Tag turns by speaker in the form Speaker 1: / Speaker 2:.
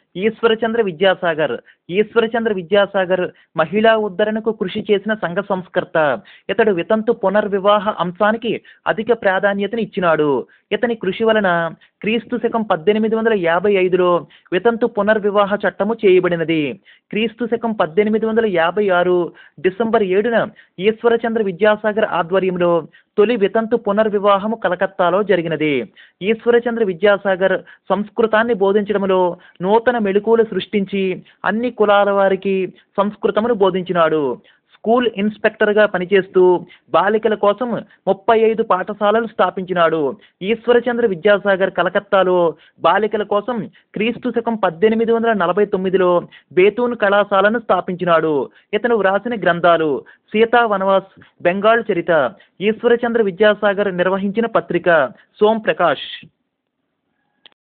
Speaker 1: ఈశ్వరచంద్ర విద్యాసాగర్ ఈశ్వరచంద్ర విద్యాసాగర్ మహిళా ఉద్ధరణకు కృషి చేసిన సంఘ సంస్కర్త ఇతడు వితంతు పునర్వివాహ అంశానికి అధిక ప్రాధాన్యతను ఇచ్చినాడు ఇతని కృషి వలన క్రీస్తు శకం పద్దెనిమిది వందల యాభై ఐదులో వితంతు పునర్వివాహ చట్టము చేయబడినది క్రీస్తు శకం పద్దెనిమిది వందల యాభై ఆరు డిసెంబర్ ఏడున ఈశ్వరచంద్ర విద్యాసాగర్ ఆధ్వర్యంలో తొలి వితంతు పునర్వివాహము కలకత్తాలో జరిగినది ఈశ్వరచంద్ర విద్యాసాగర్ సంస్కృతాన్ని బోధించడంలో నూతన మెళుకువలు సృష్టించి అన్ని కులాల వారికి సంస్కృతమును బోధించినాడు స్కూల్ ఇన్స్పెక్టర్గా పనిచేస్తూ బాలికల కోసం ముప్పై ఐదు పాఠశాలలు స్థాపించినాడు ఈశ్వరచంద్ర విద్యాసాగర్ కలకత్తాలో బాలికల కోసం క్రీస్తు శకం పద్దెనిమిది వందల నలభై తొమ్మిదిలో బేతూన్ కళాశాలను స్థాపించినాడు ఇతను వ్రాసిన గ్రంథాలు సీతా వనవాస్ బెంగాల్ చరిత ఈశ్వరచంద్ర విద్యాసాగర్ నిర్వహించిన పత్రిక సోం ప్రకాష్